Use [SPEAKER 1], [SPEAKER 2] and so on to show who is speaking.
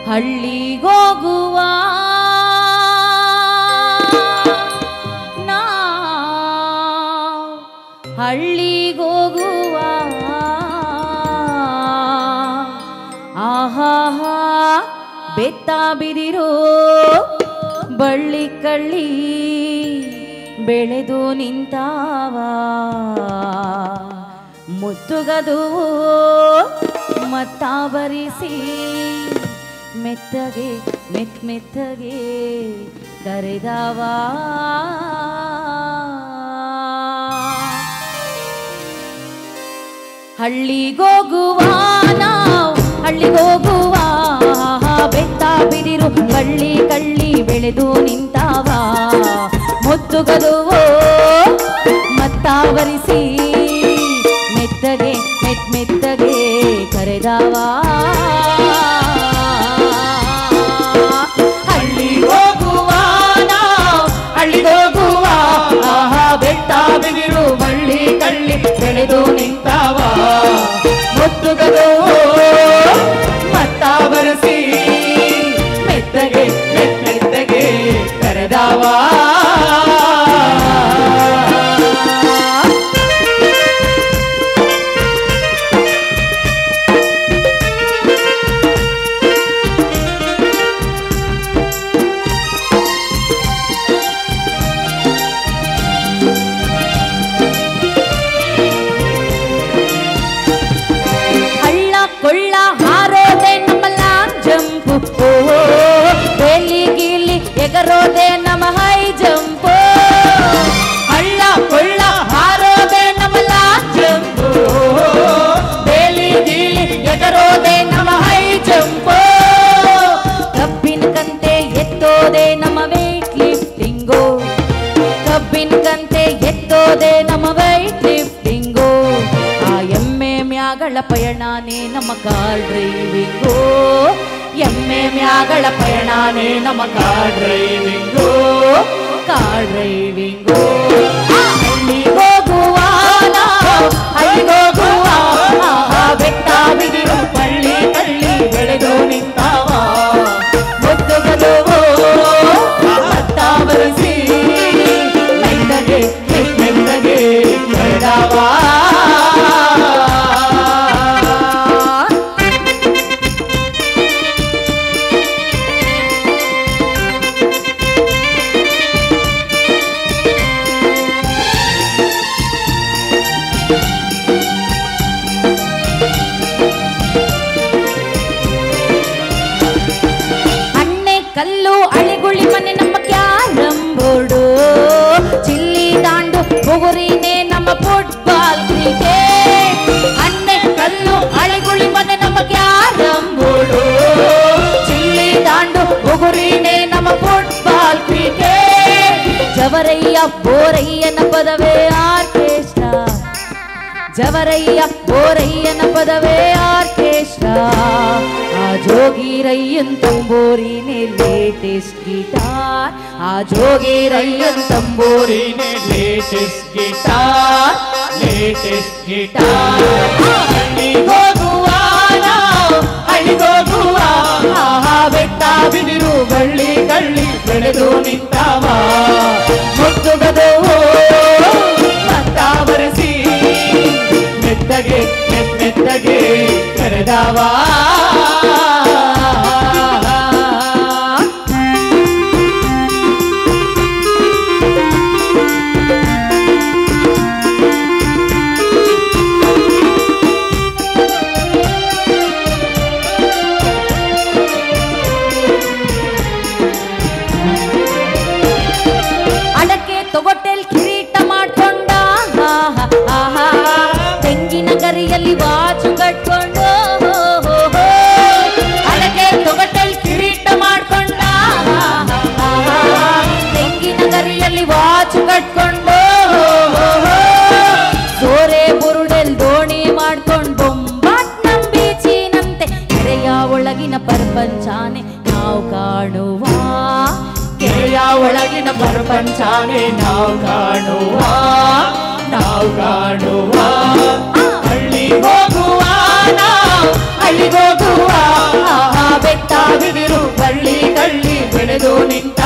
[SPEAKER 1] ಹಳ್ಳಿಗೋಗುವ ನಾ ಹಳ್ಳಿಗೋಗುವ ಆಹಾಹಾ ಬೆತ್ತ ಬಿದಿರೋ ಬಳ್ಳಿ ಕಳ್ಳಿ ಬೆಳೆದು ನಿಂತಾವ ಮುತ್ತುಗದು ಮತ್ತ ಬರಿಸಿ ಮೆತ್ತಗೆ ಮೆತ್ ಮೆತ್ತಗೆ ಕರೆದವ ಹಳ್ಳಿಗೋಗುವ ನಾವು ಹಳ್ಳಿಗೋಗುವ ಬೆತ್ತ ಬಿದಿರು ಕಳ್ಳಿ ಕಳ್ಳಿ ಬೆಳೆದು ನಿಂತಾವ ಮುತ್ತುಗದುವೋ ಮತ್ತಾವರಿಸಿ ಮೆತ್ತಗೆ ಮೆತ್ ಮೆತ್ತಗೆ ಕರೆದವ
[SPEAKER 2] ಹಳ್ಳಿಗೋಗುವ ನಾವು ಹಳ್ಳಿಗೋಗುವ ಆಹಾ ಬೆಟ್ಟ ಬಿದಿರು ಬಳ್ಳಿ ಕಳ್ಳಿ ಬೆಳೆದು ನಿಂತಾವ ಮುತ್ತುಗದು ಮತ್ತ ಬರಸಿ ಮೆತ್ತಗೆ ಮೆತ್ ಮೆತ್ತಗೆ ಕರೆದಾವ
[SPEAKER 1] ಹಳ್ಳ ಕೊಳ್ಳ ಹಾರೋದೆ ನಮ್ಮ ಲಾಂಗ್ ಜಂಪು ಓ ಬೇಲಿ ಗೀಲಿ ಎಗರೋದೆ ನಮ್ಮ ಹೈ ಜಂಪು
[SPEAKER 2] ಹಳ್ಳ ಕೊಳ್ಳ ಹಾರೋದೆ ನಮ್ಮ ಲಾಂಜಂಪು ಬೇಲಿ ಗೀಲಿ ಎಗರೋದೆ ನಮ್ಮ ಹೈ ಜಂಪು
[SPEAKER 1] ಕಬ್ಬಿನ ಕಂತೆ ಎತ್ತೋದೆ ನಮ್ಮ ವೇಟ್ ಲಿಫ್ಟಿಂಗು ಕಬ್ಬಿನ ಕಂತೆ ಎತ್ತೋದೆ ನಮ್ಮ ವೈಟ್ ಲಿಫ್ಟಿಂಗು ಆ ಎಮ್ಮೆ ಮ್ಯಾಗಳ ಪಯಣನೇ ನಮ್ಮ ಕಾರ್ ಡ್ರೈವಿಂಗು ಎಮ್ಮೆ ಮ್ಯಾಗಳ ಪಯಣನೇ ನಮ್ಮ ಕಾರ್ ಡ್ರೈವಿಂಗು ಕಾರ್ ಡ್ರೈವಿಂಗು ಹಳ್ಳಿಗೋಗುವ ನಾವು ಹಳ್ಳಿಗೋಗುವ ಆಹಾ, ಬೆಟ್ಟ ಬಿದಿರು
[SPEAKER 2] ಪಳ್ಳಿ ಕಳ್ಳಿ ಬೆಳೆದು ನಿಂತಾವ ಮುತ್ತುಗದುವು ಮತ್ತ ಬರಸಿ ಮೆತ್ತಗೆ ಮೆತ್ ಮೆತ್ತಗೆ ಕರೆದಾವ
[SPEAKER 1] ಅಣ್ಣೆ ಕಲ್ಲು ಅಳಿಗುಳಿ ಮನೆ ನಮ್ಮ ಕ್ಯಾರಂ ಬೋರ್ಡು ಚಿಲ್ಲಿ ದಾಂಡು ಬುಗುರಿನೇ ನಮ್ಮ ಫುಟ್ಬಾಲ್ ಕ್ರಿಕೆಟ್ ಅಣ್ಣೆ ಕಲ್ಲು ಅಳಿಗುಳಿ ಮನೆ ನಮ್ಮ ಕ್ಯಾರಂ ಬೋರ್ಡು ಚಿಲ್ಲಿ ದಾಂಡು ಬುಗುರಿನೇ ನಮ್ಮ ಫುಟ್ಬಾಲ್ ಕ್ರಿಕೆಟ್ ಜವರಯ್ಯ ಬೋರಯ್ಯನ ಪದವೇ ಆರ್ಕೆಸ್ಟ್ರಾ ಜವರಯ್ಯ ಬೋರಯ್ಯನ ಪದವೇ ಆರ್ಕೆಸ್ಟ್ರಾ ಆ ಜೋಗಿರಯ್ಯನ್ ತಂಬೂರಿನೇ ಲೇಟೆಸ್ಟ್ ಗಿಟಾರ್ ಆ ಜೋಗಿರಯ್ಯನ್ ತಂಬೂರಿ
[SPEAKER 2] ಬೋರಿನೇ ಲೇಟೆಸ್ಟ್ ಗಿಟಾರ್ ಲೇಟೆಸ್ಟ್ ಗಿಟಾರ್ ಹಳ್ಳಿಗೋಗುವ ನಾವು ಹಳ್ಳಿಗೋಗುವ ಆಹಾ ಬೆಟ್ಟ ಬಿದಿರು ಬಳ್ಳಿ ಕಳ್ಳಿ ಬೆಳೆದು ನಿಂತಾವ ಮುತ್ತುಗದವು ಮತ್ತ ಬರಸಿ ಮೆತ್ತಗೆ ಮೆತ್ ಮೆತ್ತಗೆ ಕರೆದಾವ
[SPEAKER 1] ಅಡಕೆ ತೊಗೊಟ್ಟೆಲ್ ಕಿರೀಟ ಮಾಡ್ಕೊಂಡ ಆಹಾ, ಆಹಾ. ತೆಂಗಿನ ಗರಿಯಲ್ಲಿ ವಾಚು ಕಟ್ಕೊಂಡು ಹೋ, ಹೋ, ಹೋ. ಅಡಕೆ ತೊಗೊಟ್ಟೆಲ್ ಕಿರೀಟ ಮಾಡ್ಕೊಂಡ ಆಹಾ, ಆಹಾ. ತೆಂಗಿನ ಗರಿಯಲ್ಲಿ ವಾಚು ಕಟ್ಕೊಂಡು ಹೋ, ಹೋ, ಹೋ. ಸೋರೆ ಬುರುಡೆಲ್ ದೋಣಿ ಮಾಡ್ಕೊಂಡು ಬೊಂಬಾಟ್ ನಂಬೀಚಿನಂತೆ ಕೆರೆಯ ಒಳಗಿನ ಪ್ರಪಂಚಾನೆ ನಾವು ಕಾಣುವ
[SPEAKER 2] ಕೆರೆಯ ಒಳಗಿನ ಪ್ರಪಂಚಾನೇ ನಾವು ಕಾಣುವ ನಾವು ಕಾಣುವ ಹಳ್ಳಿ ಹೋಗುವ ನಾವು ಹಳ್ಳಿಗೋಗುವ ಆಹಾ ಬೆಟ್ಟ ಬಿಡಿ ತಳ್ಳಿ ತಳ್ಳಿ ಬೆಳೆದು ನಿಂತ